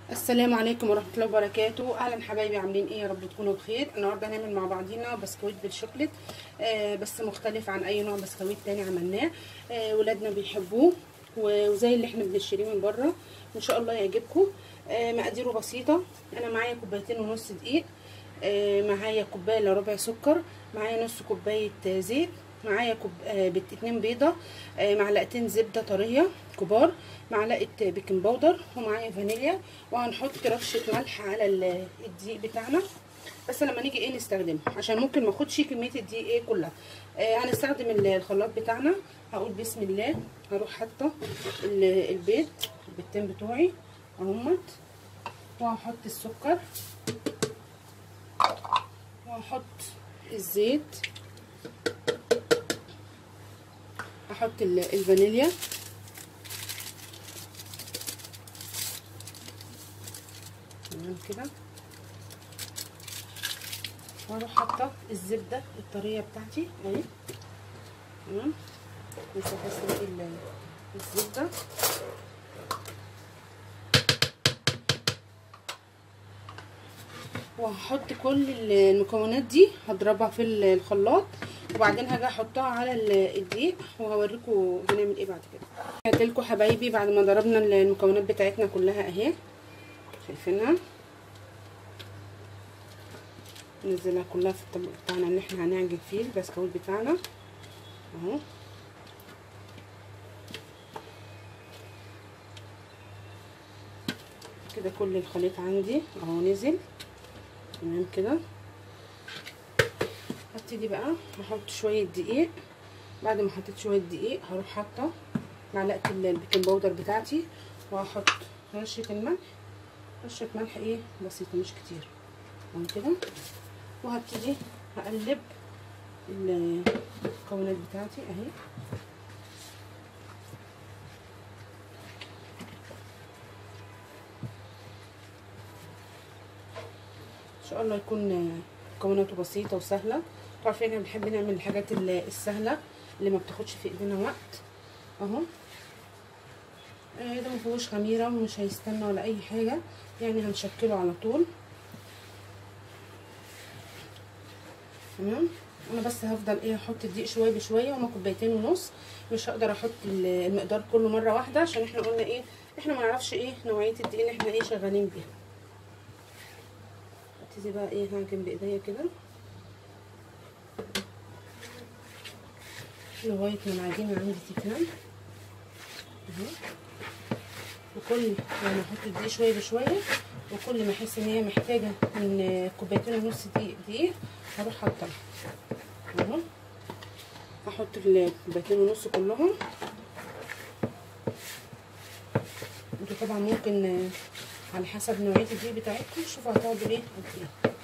السلام عليكم ورحمه الله وبركاته اهلا حبايبي عاملين ايه يا رب تكونوا بخير النهارده هنعمل مع بعضينا بسكويت بالشوكليت آه بس مختلف عن اي نوع بسكويت تاني عملناه آه ولادنا بيحبوه وزي اللي احنا بنشتريه من بره وان شاء الله يعجبكم آه مقاديره بسيطه انا معايا كوبايتين ونص دقيق آه معايا كوبايه الا ربع سكر معايا نص كوبايه زيت معايا كوب... آه اتنين بيضه آه معلقتين زبده طريه كبار معلقه بيكنج باودر ومعايا فانيليا وهنحط رشه ملح على الدقيق بتاعنا بس لما نيجي ايه نستخدمه عشان ممكن ما اخدش كميه الدقيق ايه كلها آه هنستخدم الخلاط بتاعنا هقول بسم الله هروح حاطه البيض البيضتين بتوعي اهمت وهحط السكر وهحط الزيت هحط الفانيليا تمام كده واروح حاطه الزبده الطريه بتاعتي اهي تمام لسه هسلق الزبده وهحط كل المكونات دي هضربها في الخلاط وبعدين هاجي احطها على الدقيق وهوريكم هنعمل ايه بعد كده هديلكم حبايبي بعد ما ضربنا المكونات بتاعتنا كلها اهي شايفينها ننزلها كلها في الطبق بتاعنا اللي احنا هنعجن فيه البسكوت بتاعنا اهو كده كل الخليط عندي اهو نزل تمام كده هبتدي بقى هحط شويه دقيق بعد ما حطيت شويه دقيق هروح حاطه معلقه البيكنج باودر بتاعتي وهحط رشه الملح رشه ملح ايه بسيطه مش كتير تمام كده وهبتدي هقلب المكونات بتاعتي اهي ان شاء الله يكون مكوناته بسيطه وسهله عارفين احنا بنحب نعمل الحاجات السهله اللي ما بتاخدش في ايدينا وقت اهو ده ما فيهوش خميره ومش هيستنى ولا اي حاجه يعني هنشكله على طول تمام انا بس هفضل ايه احط الدقيق شويه بشويه هما كوبايتين ونص مش هقدر احط المقدار كله مره واحده عشان احنا قلنا ايه احنا ما نعرفش ايه نوعيه الدقيق اللي احنا ايه شغالين بيها ابتدي بقى ايه هعجن بايديا كده لغايه ما العجينه عندي تتلم اهو وكل يعني احط الدقيق شويه بشويه وكل ما احس ان هي محتاجه من كوبايتين ونص دقيق دقيق هروح حاطه اهو هحط الكوبايتين ونص كلهم انتوا طبعا ممكن على حسب نوعيه الدقيق بتاعتكم شوفوا هتقعدوا ايه قد ايه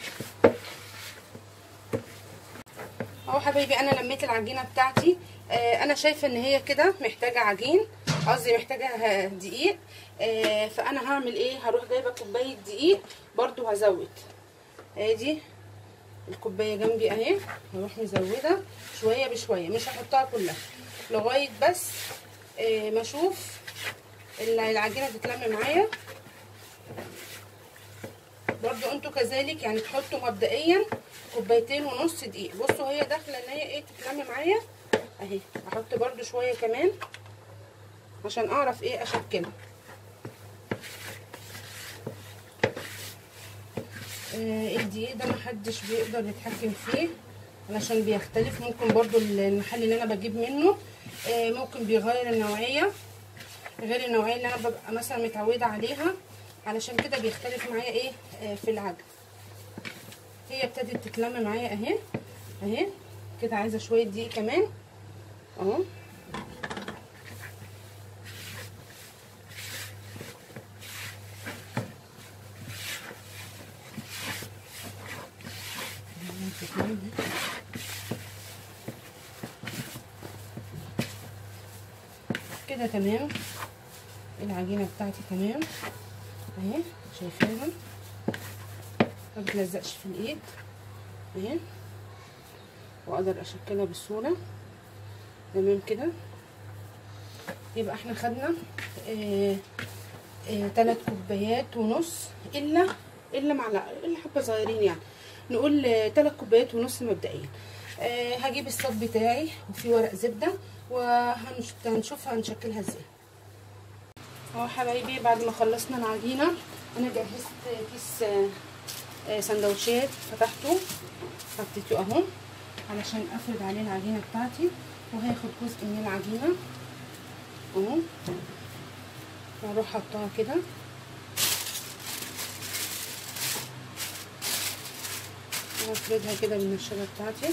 اهو حبايبي انا لميت العجينه بتاعتي آه انا شايفه ان هي كده محتاجه عجين قصدي محتاجه دقيق آه فانا هعمل ايه هروح جايبه كوبايه دقيق برضو هزود ادي الكوبايه جنبي اهي هروح مزوده شويه بشويه مش هحطها كلها لغايه بس آه ما اشوف العجينه تتلم معايا برضو انتوا كذلك يعني تحطوا مبدئيا كوبايتين ونص دقيق بصوا هي داخله ان هي ايه تتلم معايا اهي احط برضو شويه كمان عشان اعرف ايه اشكلها آه الدقيق ده محدش بيقدر يتحكم فيه علشان بيختلف ممكن برضو المحل اللي انا بجيب منه آه ممكن بيغير النوعيه غير النوعيه اللي انا ببقى مثلا متعوده عليها علشان كده بيختلف معايا ايه آه في العجن هي ابتدت تتلم معايا اهي اهي كده عايزه شويه دقيق كمان اهو كده تمام العجينه بتاعتي تمام اهي شايفاها ما بتلزقش في الايد اهي واقدر اشكلها بسهوله تمام كده يبقى احنا خدنا آه ثلاث كوبايات ونص الا الا معلقه الا حبه صغيرين يعني نقول ثلاث كوبايات ونص مبدئيا آه هجيب الصاج بتاعي وفي ورق زبده وهنشوف هنشكلها ازاي اهو حبايبي بعد ما خلصنا العجينه انا جهزت كيس آه سندوتشات فتحته حطيته اهو علشان افرد عليه العجينه بتاعتي وهاخد جزء من العجينه اهو واروح حطها كده وافردها كده بالنشابه بتاعتي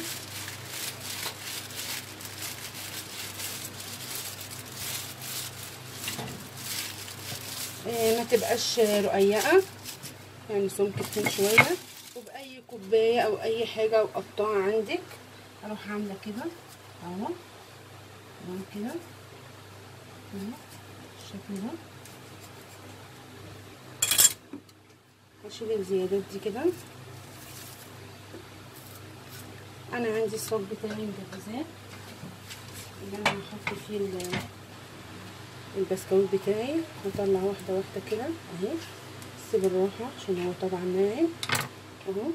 ما تبقاش رقيقه يعني سمك تخين شويه وباي كوبايه او اي حاجه او قطاعه عندك اروح عامله كده اهو تمام كده اهو بالشكل ده هشيل الزيادات دي كده انا عندي الصاج بتاعي مجهزاه اللي انا هحط فيه البسكويت بتاعي هطلع واحده واحده كده اهي بس بالراحه عشان هو طبعا ناعم اهو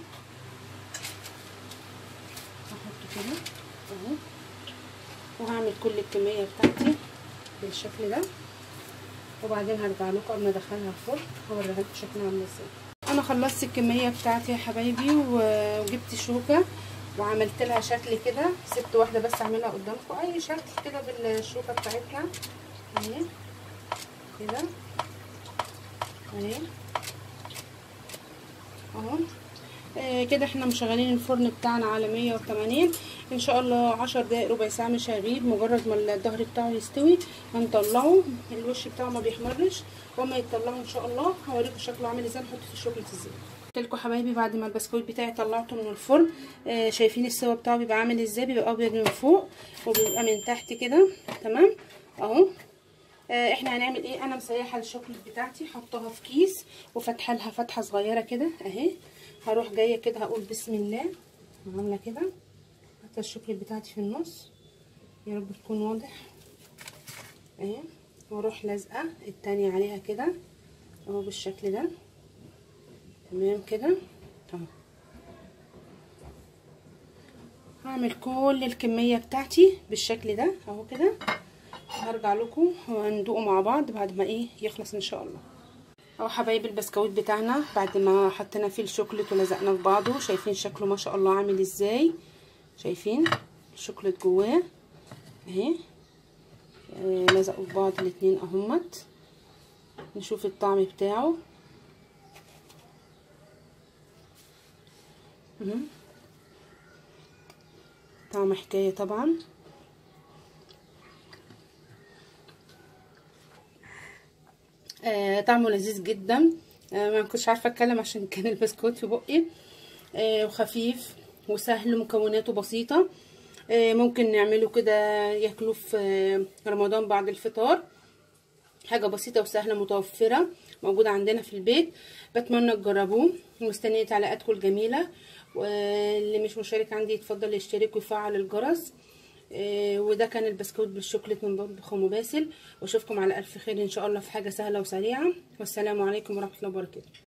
هحطه كده اهو وهعمل كل الكميه بتاعتي بالشكل ده وبعدين هرجع لكم قبل ما ادخلها الفرن هوريها لكم شكلها عامل ازاي انا خلصت الكميه بتاعتي يا حبايبي وجبت شوكه وعملت لها شكل كده سبت واحده بس اعملها قدامكم اي شكل كده بالشوكه بتاعتنا اهي كده اهي اهو آه كده احنا مشغلين الفرن بتاعنا على 180 ان شاء الله 10 دقايق ربع ساعه مش هيغيب مجرد ما الظهر بتاعه يستوي هنطلعه الوش بتاعه ما بيحمرش وما يطلعه ان شاء الله هوريكم شكله عامل ازاي نحط في الشوكليت ازاي قلت لكم حبايبي بعد ما البسكويت بتاعي طلعته من الفرن آه شايفين السوا بتاعه بيبقى عامل ازاي بيبقى ابيض من فوق وبيبقى من تحت كده تمام اهو آه احنا هنعمل ايه انا مسيحه الشوكليت بتاعتي حطها في كيس وفاتحه لها فتحه صغيره كده اهي هروح جايه كده هقول بسم الله عامله كده حاطه الشوكليت بتاعتي في النص يا رب تكون واضح اهي واروح لازقه التانية عليها كده اهو بالشكل ده تمام كده اهو هعمل كل الكميه بتاعتي بالشكل ده اهو كده هرجع لكم وندوقه مع بعض بعد ما ايه يخلص ان شاء الله اهو حبايبي البسكويت بتاعنا بعد ما حطينا فيه الشوكليت ولزقناه في بعضه شايفين شكله ما شاء الله عامل ازاي شايفين الشوكليت جواه اهي آه لزقوا في بعض الاتنين اهمت نشوف الطعم بتاعه طعم حكايه طبعا آه طعمه لذيذ جدا آه ما كنتش عارفه اتكلم عشان كان البسكوت في بقي آه وخفيف وسهل مكوناته بسيطه آه ممكن نعمله كده ياكلوه في آه رمضان بعد الفطار حاجه بسيطه وسهله متوفره موجوده عندنا في البيت بتمنى تجربوه مستنيه تعليقاتكم الجميله واللي مش مشارك عندي يتفضل يشترك ويفعل الجرس وده كان البسكوت بالشوكليت من مطبخ ام باسل واشوفكم على الف خير ان شاء الله في حاجه سهله وسريعه والسلام عليكم ورحمه الله وبركاته